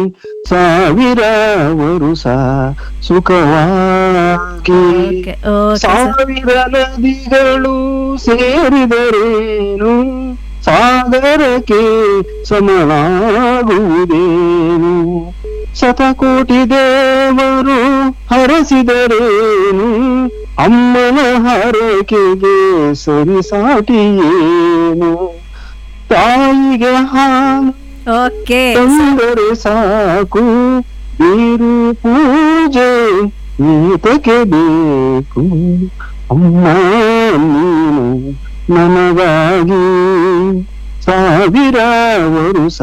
ಸಾವಿರ ವರುಷ ಸುಖವಾಗಿ ಓಕೆ ಓಕೆ ಸರ್ ಸಾವಿರ ನದಿಗಳು ಸೇರಿದರೇನು ಸಾಗರಕ್ಕೆ ಸಮನಾಗುವುದೇನು ಶತಕೋಟಿ ದೇವರು ಹರಸಿದರೇನು ಅಮ್ಮನ ಹರಕೆಗೆ ಸರಿಸಾಟಿಯೇನು ತಾಯಿಗೆ ಹಾಲು ಓಕೆ ತಂದರೆ ಸಾಕು ನೀರು ಪೂಜೆ ಈತಕ್ಕೆ ಬೇಕು ಅಮ್ಮ ನೀನು ನನಗಾಗಿ ಸಾವಿರ ವರುಷ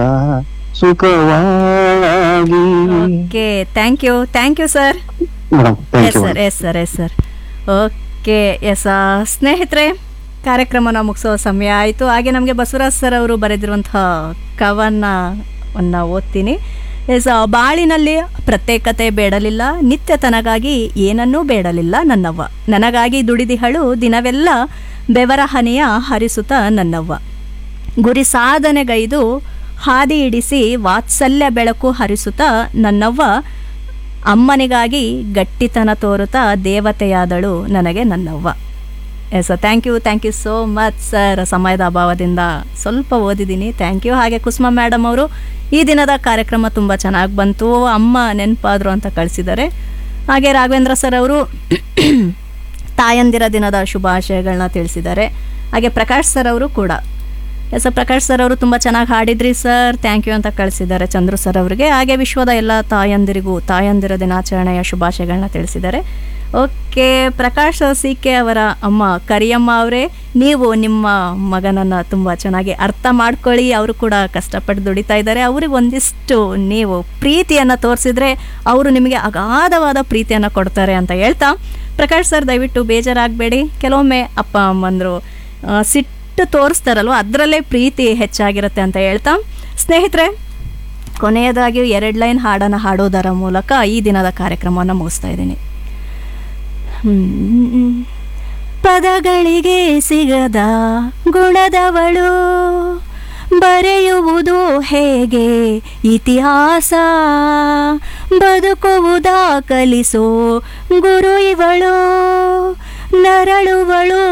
ಸುಖವಾಗಿ okay thank you thank you sir madam thank yes you sir yes sir yes sir okay yes ಸ್ನೇಹಿತರೆ ಕಾರ್ಯಕ್ರಮನ ಮುಗಿಸೋ ಸಮಯ ಆಯಿತು ಹಾಗೆ ನಮಗೆ ಬಸವರಾಜ್ ಸರ್ ಅವರು ಬರೆದಿರುವಂತಹ ಕವನವನ್ನು ಓದ್ತೀನಿ ಎಸ್ ಬಾಳಿನಲ್ಲಿ ಪ್ರತ್ಯೇಕತೆ ಬೇಡಲಿಲ್ಲ ನಿತ್ಯತನಗಾಗಿ ಏನನ್ನೂ ಬೇಡಲಿಲ್ಲ ನನ್ನವ್ವ ನನಗಾಗಿ ದುಡಿದಿಹಳು ದಿನವೆಲ್ಲ ಬೆವರ ಹನಿಯ ಹರಿಸುತ್ತ ನನ್ನವ್ವ ಗುರಿ ಸಾಧನೆಗೈದು ಹಾದಿ ಹಿಡಿಸಿ ವಾತ್ಸಲ್ಯ ಬೆಳಕು ಹರಿಸುತ್ತ ನನ್ನವ್ವ ಅಮ್ಮನಿಗಾಗಿ ಗಟ್ಟಿತನ ತೋರುತ್ತಾ ದೇವತೆಯಾದಳು ನನಗೆ ನನ್ನವ್ವ yes thank you thank you so much sir ಸಮಯದ ಅಭಾವದಿಂದ ಸ್ವಲ್ಪ ಓದಿದ್ದೀನಿ ಥ್ಯಾಂಕ್ ಯು ಹಾಗೆ ಕುಸುಮ ಮೇಡಮ್ ಅವರು ಈ ದಿನದ ಕಾರ್ಯಕ್ರಮ ತುಂಬ ಚೆನ್ನಾಗಿ ಬಂತು ಅಮ್ಮ ನೆನಪಾದ್ರು ಅಂತ ಕಳಿಸಿದ್ದಾರೆ ಹಾಗೆ ರಾಘವೇಂದ್ರ ಸರ್ ಅವರು ತಾಯಂದಿರ ದಿನದ ಶುಭಾಶಯಗಳನ್ನ ತಿಳಿಸಿದ್ದಾರೆ ಹಾಗೆ ಪ್ರಕಾಶ್ ಸರ್ ಅವರು ಕೂಡ ಎಸ್ ಪ್ರಕಾಶ್ ಸರ್ ಅವರು ತುಂಬ ಚೆನ್ನಾಗಿ ಹಾಡಿದ್ರಿ ಸರ್ ಥ್ಯಾಂಕ್ ಯು ಅಂತ ಕಳಿಸಿದ್ದಾರೆ ಚಂದ್ರು ಸರ್ ಅವರಿಗೆ ಹಾಗೆ ವಿಶ್ವದ ಎಲ್ಲ ತಾಯಂದಿರಿಗೂ ತಾಯಂದಿರ ದಿನಾಚರಣೆಯ ಶುಭಾಶಯಗಳನ್ನ ತಿಳಿಸಿದ್ದಾರೆ ಓಕೆ ಪ್ರಕಾಶ್ ಸಿ ಕೆ ಅವರ ಅಮ್ಮ ಕರಿಯಮ್ಮ ಅವರೇ ನೀವು ನಿಮ್ಮ ಮಗನನ್ನು ತುಂಬ ಚೆನ್ನಾಗಿ ಅರ್ಥ ಮಾಡ್ಕೊಳ್ಳಿ ಅವರು ಕೂಡ ಕಷ್ಟಪಟ್ಟು ದುಡಿತಾ ಇದ್ದಾರೆ ಅವ್ರಿಗೆ ಒಂದಿಷ್ಟು ನೀವು ಪ್ರೀತಿಯನ್ನು ತೋರಿಸಿದ್ರೆ ಅವರು ನಿಮಗೆ ಅಗಾಧವಾದ ಪ್ರೀತಿಯನ್ನು ಕೊಡ್ತಾರೆ ಅಂತ ಹೇಳ್ತಾ ಪ್ರಕಾಶ್ ಸರ್ ದಯವಿಟ್ಟು ಬೇಜಾರಾಗಬೇಡಿ ಕೆಲವೊಮ್ಮೆ ಅಪ್ಪ ಅಮ್ಮಂದರು ಸಿಟ್ಟು ತೋರಿಸ್ತಾರಲ್ವ ಅದರಲ್ಲೇ ಪ್ರೀತಿ ಹೆಚ್ಚಾಗಿರುತ್ತೆ ಅಂತ ಹೇಳ್ತಾ ಸ್ನೇಹಿತರೆ ಕೊನೆಯದಾಗಿ ಎರಡು ಲೈನ್ ಹಾಡನ್ನು ಹಾಡೋದರ ಮೂಲಕ ಈ ದಿನದ ಕಾರ್ಯಕ್ರಮವನ್ನು ಮುಗಿಸ್ತಾ ಇದ್ದೀನಿ ಹ್ಮ್. ಪದಗಳಿಗೆ ಸಿಗದ ಗುಣದವಳು ಬರೆಯುವುದು ಹೇಗೆ ಇತಿಹಾಸ ಬದುಕುವುದ ಕಲಿಸೋ ಗುರು ಇವಳು ನರಳುವಳು